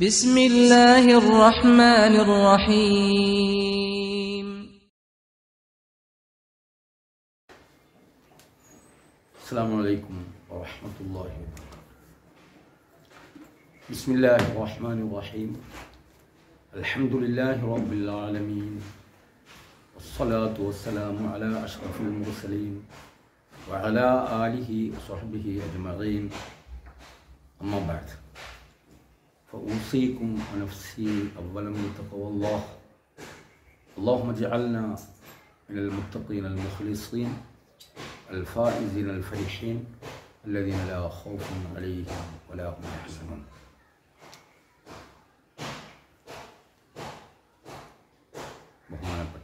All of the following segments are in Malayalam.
بسم الله الرحمن الرحيم السلام عليكم ورحمة الله وبركاته بسم الله الرحمن الرحيم الحمد لله رب العالمين والصلاة والسلام على أشرف المرسلين وعلى آله وصحبه أجمعين أما بعد فأوصيكم ونفسي أولا بتقوى الله اللهم اجعلنا من المتقين المخلصين الفائزين الفرحين الذين لا خوف عليهم ولا هم يحزنون ബഹുമാനപ്പെട്ട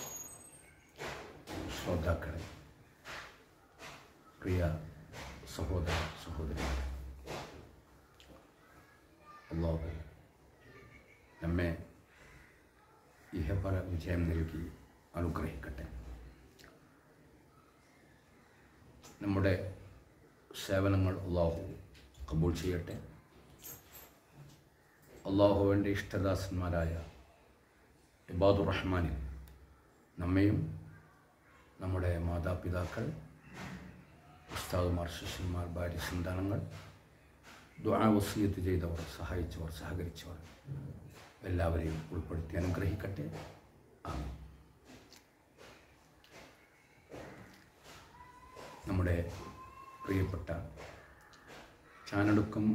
ശ്രോതാക്കളെ പ്രിയ സഹോദര സഹോദരികളെ അള്ളാഹു നമ്മെ ഇഹപര വിജയം നൽകി അനുഗ്രഹിക്കട്ടെ നമ്മുടെ സേവനങ്ങൾ അള്ളാഹു കബൂൾ ചെയ്യട്ടെ അള്ളാഹുവിൻ്റെ ഇഷ്ടദാസന്മാരായ ഇബാദുർ റഹ്മാനിൽ നമ്മയും നമ്മുടെ മാതാപിതാക്കൾ ഉസ്താദുമാർ ശിഷ്യന്മാർ ഭാര്യ സന്താനങ്ങൾ ദുആവസീയത്ത് ചെയ്തവർ സഹായിച്ചവർ സഹകരിച്ചവർ എല്ലാവരെയും ഉൾപ്പെടുത്തി അനുഗ്രഹിക്കട്ടെ ആമീൻ നമ്മുടെ പ്രിയപ്പെട്ട ചാനടുക്കം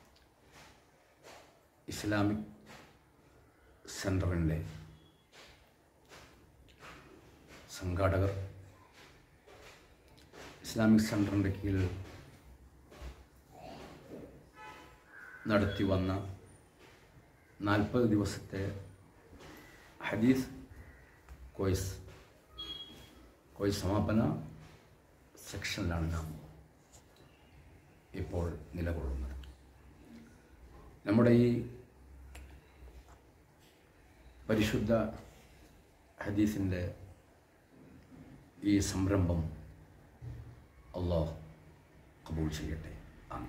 ഇസ്ലാമിക് സെൻറ്ററിൻ്റെ സംഘാടകർ ഇസ്ലാമിക് സെൻറ്ററിൻ്റെ കീഴിൽ നടത്തി വന്ന നാൽപ്പത് ദിവസത്തെ ഹദീസ് കോയ്സ് കോയ്സ് സമാപന സെക്ഷനിലാണ് നാം ഇപ്പോൾ നിലകൊള്ളുന്നത് നമ്മുടെ ഈ പരിശുദ്ധ ഹദീസിൻ്റെ ഈ സംരംഭം അള്ളാഹ് കബൂൾ ചെയ്യട്ടെ ആണ്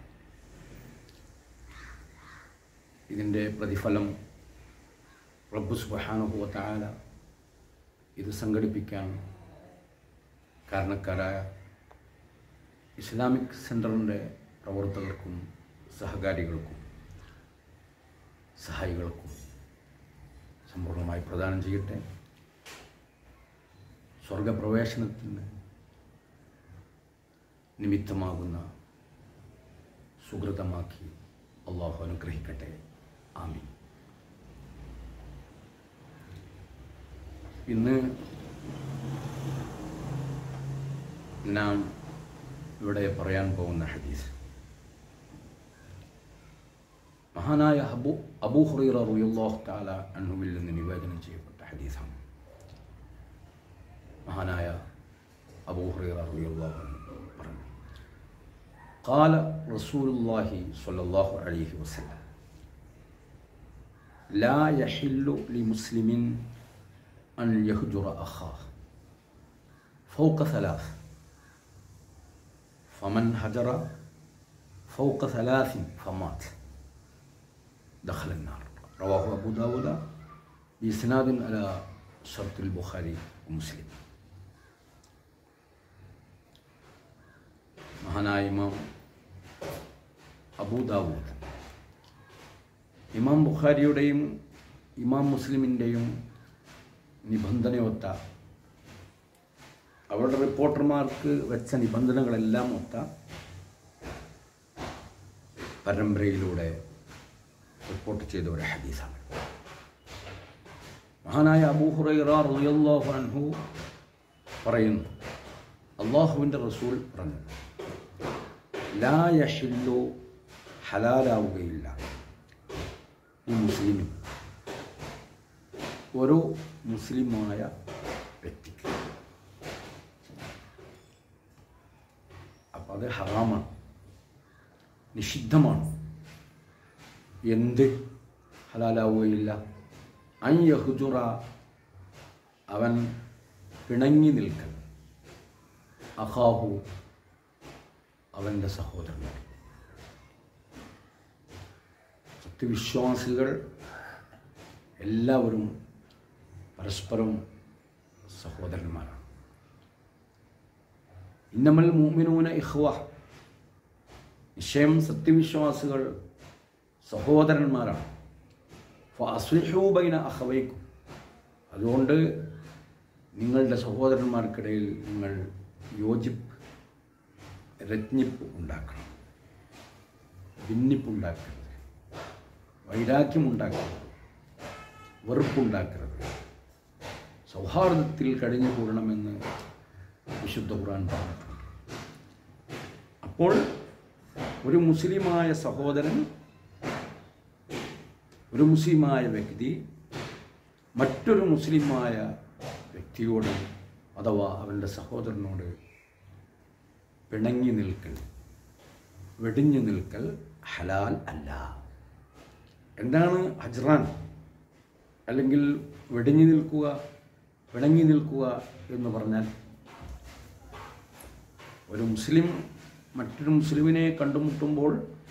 ഇതിൻ്റെ പ്രതിഫലം റബ്ബു സുബഹാനുഭവത്തായ ഇത് സംഘടിപ്പിക്കാൻ കാരണക്കാരായ ഇസ്ലാമിക് സെൻറ്ററിൻ്റെ പ്രവർത്തകർക്കും സഹകാരികൾക്കും സഹായികൾക്കും സമ്പൂർണ്ണമായി പ്രദാനം ചെയ്യട്ടെ സ്വർഗപ്രവേശനത്തിന് നിമിത്തമാകുന്ന സുഹൃതമാക്കി അള്ളാഹു അനുഗ്രഹിക്കട്ടെ ആമീൻ ഇന്ന് നാം ഇവിടെ പറയാൻ പോകുന്ന ഹദീസ് മഹാനായ അബു അബൂ ഹുറൈറ റളിയല്ലാഹു തആല അൻഹുവിൽ നിന്ന് നിവേദനം ചെയ്യപ്പെട്ട ഹദീസാണ് മഹാനായ അബൂ ഹുറൈറ റളിയല്ലാഹു അൻഹു പറഞ്ഞു قال رسول الله صلى الله عليه وسلم لا يحل لمسلم أن يهجر أخاه فوق ثلاث فمن هجر فوق ثلاث فمات دخل النار رواه أبو داود بإسناد على شرط البخاري ومسلم മഹാനായ ഇമാം അബൂദാവൂദ് ഇമാം ബുഖാരിയുടെയും ഇമാം മുസ്ലിമിൻ്റെയും നിബന്ധനയൊത്ത അവരുടെ റിപ്പോർട്ടർമാർക്ക് വെച്ച നിബന്ധനകളെല്ലാം ഒത്ത പരമ്പരയിലൂടെ റിപ്പോർട്ട് ചെയ്ത ഒരു ഹദീസാണ് മഹാനായ അബൂഹുറൈറ റളിയല്ലാഹു അൻഹു പറയുന്നു അള്ളാഹുവിൻ്റെ റസൂൽ പറഞ്ഞു ലാ യഹില്ലു ഹലാലാവുകയില്ല ഈ മുസ്ലിമിൻ ഒരു മുസ്ലിമായ വ്യക്തിക്ക് അപ്പം അത് ഹറാമാണ് നിഷിദ്ധമാണ് എന്ത് ഹലാലാവുകയില്ല അൻ യഹുജുറ അവൻ പിണങ്ങി നിൽക്കൽ അഹാഹു അവൻ്റെ സഹോദരൻ സത്യവിശ്വാസികൾ എല്ലാവരും പരസ്പരം സഹോദരന്മാരാണ് ഇന്നമൽ മൂമിനൂന ഇഹ്വ നിശ്ചയം സത്യവിശ്വാസികൾ സഹോദരന്മാരാണ് അസ്ലിഹൂബൈന അഹവൈക്കും അതുകൊണ്ട് നിങ്ങളുടെ സഹോദരന്മാർക്കിടയിൽ നിങ്ങൾ യോജിപ്പ് രജ്ഞിപ്പ് ഉണ്ടാക്കണം ഭിന്നിപ്പുണ്ടാക്കരുത് വൈരാഗ്യമുണ്ടാക്കരുത് വെറുപ്പുണ്ടാക്കരുത് സൗഹാർദ്ദത്തിൽ കഴിഞ്ഞു കൂടണമെന്ന് വിശുദ്ധ ഖുർആൻ പറഞ്ഞിട്ടുണ്ട് അപ്പോൾ ഒരു മുസ്ലിമായ സഹോദരൻ ഒരു മുസ്ലിമായ വ്യക്തി മറ്റൊരു മുസ്ലിമായ വ്യക്തിയോട് അഥവാ അവൻ്റെ സഹോദരനോട് പിണങ്ങി നിൽക്കൽ വെടിഞ്ഞു നിൽക്കൽ ഹലാൽ അല്ല എന്താണ് ഹജ്റാൻ അല്ലെങ്കിൽ വെടിഞ്ഞു നിൽക്കുക പിണങ്ങി നിൽക്കുക എന്ന് പറഞ്ഞാൽ ഒരു മുസ്ലിം മറ്റൊരു മുസ്ലിമിനെ കണ്ടുമുട്ടുമ്പോൾ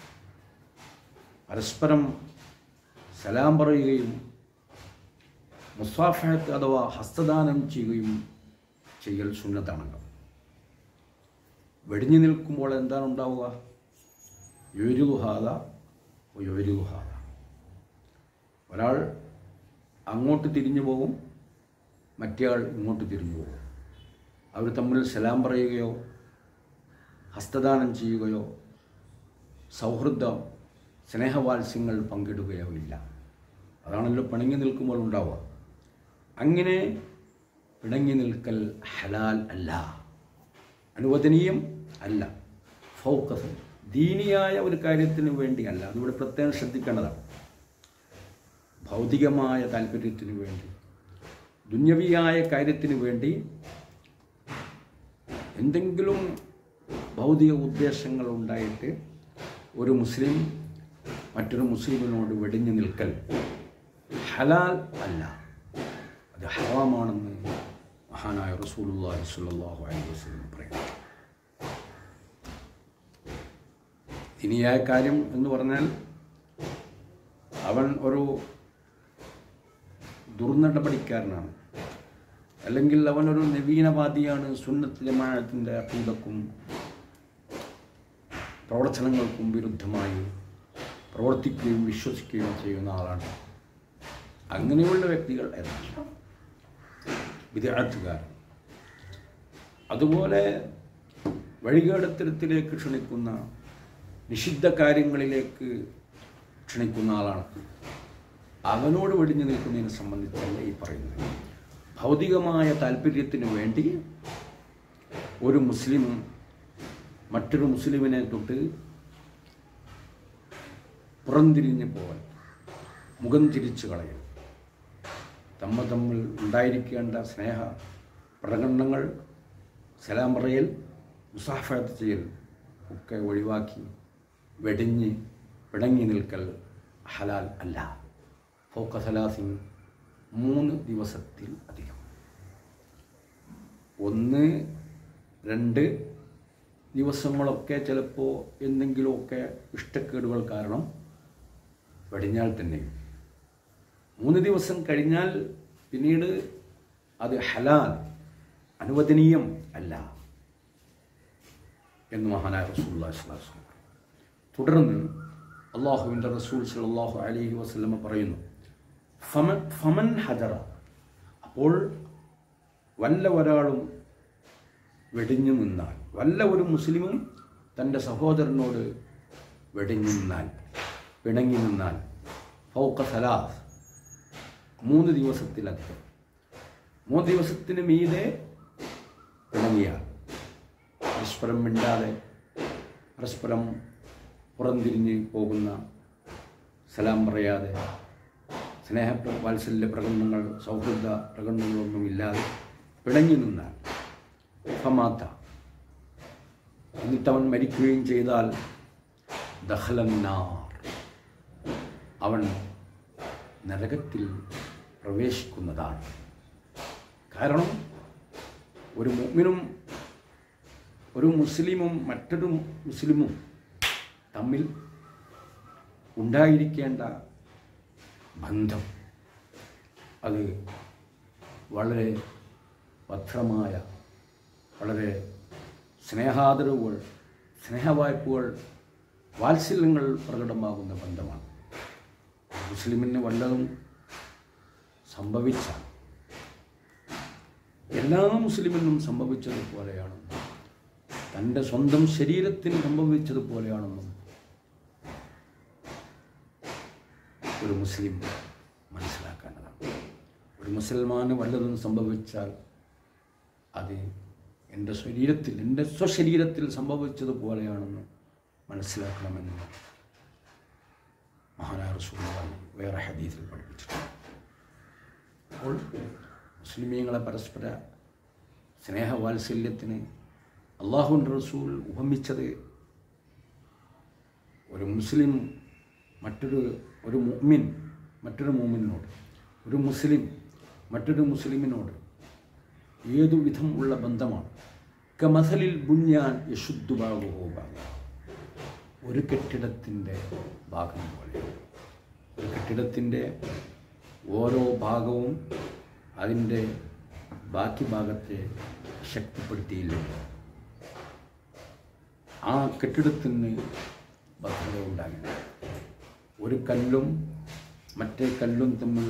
പരസ്പരം സലാം പറയുകയും മുസാഫഹത്ത് അഥവാ ഹസ്തദാനം ചെയ്യുകയും ചെയ്യൽ സുന്നത്താണല്ലോ വെടിഞ്ഞു നിൽക്കുമ്പോൾ എന്താണ് ഉണ്ടാവുക യൊരുഹാദ യൊരുഹാദ ഒരാൾ അങ്ങോട്ട് തിരിഞ്ഞു പോകും മറ്റേയാൾ ഇങ്ങോട്ട് തിരിഞ്ഞു പോകും അവർ തമ്മിൽ സലാം പറയുകയോ ഹസ്തദാനം ചെയ്യുകയോ സൗഹൃദ സ്നേഹവാത്സ്യങ്ങൾ പങ്കിടുകയോ ഇല്ല അതാണല്ലോ പിണങ്ങി നിൽക്കുമ്പോൾ ഉണ്ടാവുക അങ്ങനെ പിണങ്ങി നിൽക്കൽ ഹലാൽ അല്ല അനുവദനീയം അല്ല ഫോക്കസ് ദീനിയായ ഒരു കാര്യത്തിന് വേണ്ടിയല്ല അതിവിടെ പ്രത്യേകം ശ്രദ്ധിക്കേണ്ടതാണ് ഭൗതികമായ താല്പര്യത്തിന് വേണ്ടി ദുന്യവിയായ കാര്യത്തിന് വേണ്ടി എന്തെങ്കിലും ഭൗതിക ഉദ്ദേശങ്ങൾ ഉണ്ടായിട്ട് ഒരു മുസ്ലിം മറ്റൊരു മുസ്ലിമിനോട് വെടിഞ്ഞു നിൽക്കൽ ഹലാൽ അല്ല അത് ഹറാമാണെന്ന് മഹാനായ റസൂലുള്ളാഹി സ്വല്ലല്ലാഹു അലൈഹി വസല്ലം പറയുന്നു ഇനിയായ കാര്യം എന്ന് പറഞ്ഞാൽ അവൻ ഒരു ദുർനടപടിക്കാരനാണ് അല്ലെങ്കിൽ അവനൊരു നവീനവാദിയാണ് സുന്നത്ത് ജമാഅത്തിൻ്റെ അഖീദക്കും പ്രവർത്തനങ്ങൾക്കും വിരുദ്ധമായി പ്രവർത്തിക്കുകയും വിശ്വസിക്കുകയും ചെയ്യുന്ന ആളാണ് അങ്ങനെയുള്ള വ്യക്തികൾ ഏതാണ് വിദ്യാർത്ഥികാർ അതുപോലെ വഴികേടത്തരത്തിലേക്ക് ക്ഷണിക്കുന്ന നിഷിദ്ധ കാര്യങ്ങളിലേക്ക് ക്ഷണിക്കുന്ന ആളാണ് അവനോട് വെടിഞ്ഞു നിൽക്കുന്നതിനെ സംബന്ധിച്ചല്ല ഈ പറയുന്നത് ഭൗതികമായ താല്പര്യത്തിന് വേണ്ടി ഒരു മുസ്ലിം മറ്റൊരു മുസ്ലിമിനെ തൊട്ട് പുറംതിരിഞ്ഞ് പോകാൻ മുഖം തിരിച്ചു കളയൽ തമ്മ തമ്മിൽ ഉണ്ടായിരിക്കേണ്ട സ്നേഹ പ്രകടനങ്ങൾ സലാം പറയൽ മുസാഫത്ത് ചെയ്യൽ ഒക്കെ ഒഴിവാക്കി വെടിഞ്ഞ് പിണങ്ങി നിൽക്കൽ ഹലാൽ അല്ല ഫോക്ക സലാസിൻ മൂന്ന് ദിവസത്തിൽ അധികം ഒന്ന് രണ്ട് ദിവസങ്ങളൊക്കെ ചിലപ്പോൾ എന്തെങ്കിലുമൊക്കെ ഇഷ്ടക്കേടുകൾ കാരണം വെടിഞ്ഞാൽ തന്നെയും മൂന്ന് ദിവസം കഴിഞ്ഞാൽ പിന്നീട് അത് ഹലാൽ അനുവദനീയം അല്ല എന്ന് മഹാനായ റസൂൽ തുടർന്ന് അള്ളാഹുവിൻ്റെ റസൂൽ സലാഹു അലഹി വസ്ലമ പറയുന്നു ഫമൻ ഫമൻ ഹജറ അപ്പോൾ വല്ല ഒരാളും വെടിഞ്ഞു നിന്നാൽ വല്ല ഒരു മുസ്ലിമും തൻ്റെ സഹോദരനോട് വെടിഞ്ഞു നിന്നാൽ പിണങ്ങി നിന്നാൽ ഫൗക്ക സലാസ് മൂന്ന് ദിവസത്തിലധികം മൂന്ന് ദിവസത്തിന് മീതെ പിണങ്ങിയാൽ പരസ്പരം മിണ്ടാതെ പരസ്പരം പുറംതിരിഞ്ഞ് പോകുന്ന സലാം പറയാതെ സ്നേഹ വാത്സല്യ പ്രകടനങ്ങൾ സൗഹൃദ പ്രകടനങ്ങളൊന്നും ഇല്ലാതെ പിണങ്ങി നിന്നാൽ ഫമാത്ത എന്നിട്ട് അവൻ മരിക്കുകയും ചെയ്താൽ ദഹലന്നാർ അവൻ നരകത്തിൽ പ്രവേശിക്കുന്നതാണ് കാരണം ഒരു മുഅ്മിനും ഒരു മുസ്ലിമും മറ്റൊരു മുസ്ലിമും തമ്മിൽ ഉണ്ടായിരിക്കേണ്ട ബന്ധം അത് വളരെ ഭദ്രമായ വളരെ സ്നേഹാദരവുകൾ സ്നേഹവായ്പകൾ വാത്സല്യങ്ങൾ പ്രകടമാകുന്ന ബന്ധമാണ് മുസ്ലിമിന് വല്ലതും സംഭവിച്ച എല്ലാ മുസ്ലിമിനും സംഭവിച്ചതുപോലെയാണെന്നും തൻ്റെ സ്വന്തം ശരീരത്തിന് സംഭവിച്ചതുപോലെയാണെന്നും ഒരു മുസ്ലിം മനസ്സിലാക്കേണ്ടതാണ് ഒരു മുസൽമാന് വല്ലതും സംഭവിച്ചാൽ അത് എൻ്റെ ശരീരത്തിൽ എൻ്റെ സ്വശരീരത്തിൽ സംഭവിച്ചതുപോലെയാണെന്ന് മനസ്സിലാക്കണമെന്ന് മഹാനായ റസൂലുള്ളാഹി വേറെ ഹദീസിൽ പഠിപ്പിച്ചിട്ടുണ്ട് അപ്പോൾ മുസ്ലിമീങ്ങളെ പരസ്പര സ്നേഹവാത്സല്യത്തിന് അള്ളാഹുവിൻ്റെ റസൂൽ ഉപമിച്ചത് ഒരു മുസ്ലിം മറ്റൊരു ഒരു മുഅ്മിൻ മറ്റൊരു മുഅ്മിനോട് ഒരു മുസ്ലിം മറ്റൊരു മുസ്ലിമിനോട് ഏതു വിധം ഉള്ള ബന്ധമാണ് കമസലിൽ ബുഞ്ഞാൻ യശുദ്ധുഭാഗോ ഭാഗം ഒരു കെട്ടിടത്തിൻ്റെ ഭാഗം പോലെ ഒരു കെട്ടിടത്തിൻ്റെ ഓരോ ഭാഗവും അതിൻ്റെ ബാക്കി ഭാഗത്തെ ശക്തിപ്പെടുത്തിയില്ലെങ്കിൽ ആ കെട്ടിടത്തിന് ഭദ്രത ഉണ്ടാകില്ല ഒരു കല്ലും മറ്റേ കല്ലും തമ്മിൽ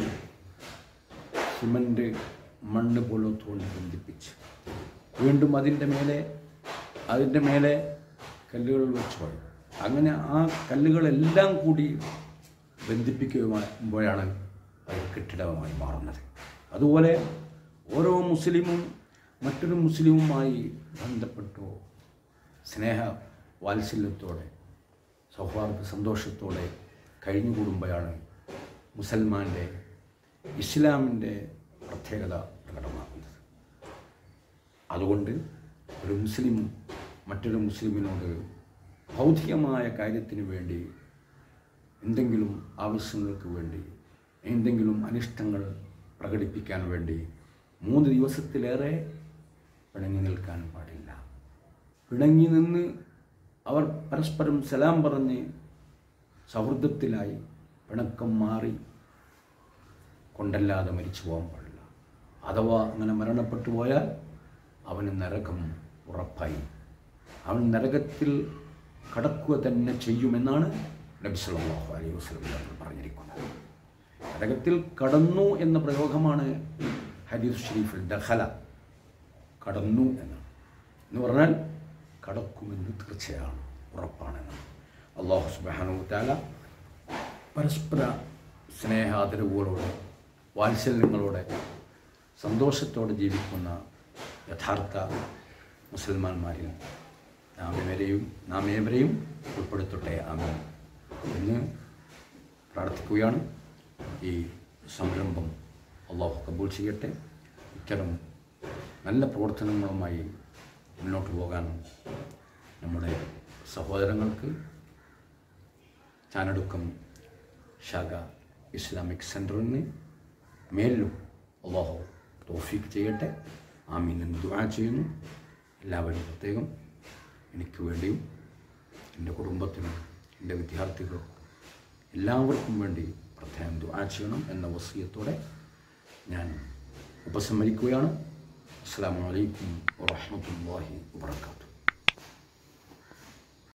സിമൻ്റ് മണ്ണ് പോലത്തോണ്ട് ബന്ധിപ്പിച്ച് വീണ്ടും അതിൻ്റെ മേലെ അതിൻ്റെ മേലെ കല്ലുകൾ വെച്ച് പോയി അങ്ങനെ ആ കല്ലുകളെല്ലാം കൂടി ബന്ധിപ്പിക്കുമ്പോഴാണ് അത് കെട്ടിടമായി മാറുന്നത് അതുപോലെ ഓരോ മുസ്ലിമും മറ്റൊരു മുസ്ലിമുമായി ബന്ധപ്പെട്ടോ സ്നേഹ വാത്സല്യത്തോടെ സൗഹാർദ്ദ സന്തോഷത്തോടെ കഴിഞ്ഞുകൂടുമ്പോഴാണ് മുസൽമാൻ്റെ ഇസ്ലാമിൻ്റെ പ്രത്യേകത പ്രകടമാക്കുന്നത് അതുകൊണ്ട് ഒരു മുസ്ലിം മറ്റൊരു മുസ്ലിമിനോട് ഭൗതികമായ കാര്യത്തിന് വേണ്ടി എന്തെങ്കിലും ആവശ്യങ്ങൾക്ക് വേണ്ടി എന്തെങ്കിലും അനിഷ്ടങ്ങൾ പ്രകടിപ്പിക്കാൻ വേണ്ടി മൂന്ന് ദിവസത്തിലേറെ പിണങ്ങി നിൽക്കാൻ പാടില്ല പിണങ്ങി നിന്ന് അവർ പരസ്പരം സലാം പറഞ്ഞ് സൗഹൃദത്തിലായി പിണക്കം മാറി കൊണ്ടല്ലാതെ മരിച്ചു പോകാൻ പാടില്ല അഥവാ അങ്ങനെ മരണപ്പെട്ടു പോയാൽ അവന് നരകം ഉറപ്പായി അവൻ നരകത്തിൽ കടക്കുക തന്നെ ചെയ്യുമെന്നാണ് നബി സല്ലല്ലാഹു അലൈഹി വസല്ലം തങ്ങൾ പറഞ്ഞിരിക്കുന്നത് നരകത്തിൽ കടന്നു എന്ന പ്രയോഗമാണ് ഹദീസ് ഷരീഫിൽ ദഖല കടന്നു എന്ന് എന്ന് പറഞ്ഞാൽ കടക്കുമെന്ന് തീർച്ചയാണ് ഉറപ്പാണെന്ന് അള്ളാഹു സുബ്ഹാനഹു തആല പരസ്പര സ്നേഹാദരവുകളോടെ വാത്സല്യങ്ങളോടെ സന്തോഷത്തോടെ ജീവിക്കുന്ന യഥാർത്ഥ മുസൽമാന്മാരിൽ നാം ഏവരെയും നാം ഏവരെയും ഉൾപ്പെടുത്തട്ടെ ആമീൻ എന്ന് പ്രാർത്ഥിക്കുകയാണ് ഈ സംരംഭം അള്ളാഹു കബൂൾ ചെയ്യട്ടെ ഇത്തരം നല്ല പ്രവർത്തനങ്ങളുമായി മുന്നോട്ട് പോകാൻ നമ്മുടെ സഹോദരങ്ങൾക്ക് ചാനടുക്കം ശാഖ ഇസ്ലാമിക് സെൻറ്ററിന് മേലിലും അള്ളാഹു തോഫീക്ക് ചെയ്യട്ടെ ആമീൻ എന്ന് ദുആ ചെയ്യുന്നു എല്ലാവരും പ്രത്യേകം എനിക്ക് വേണ്ടിയും എൻ്റെ കുടുംബത്തിനും എൻ്റെ വിദ്യാർത്ഥികൾക്കും എല്ലാവർക്കും വേണ്ടി പ്രത്യേകം ദുആ ചെയ്യണം എന്ന വസീയത്തോടെ ഞാൻ ഉപസംഹരിക്കുകയാണ് അസ്സാം വലൈക്കും വാഹമത്തല്ലാഹി വാത്തു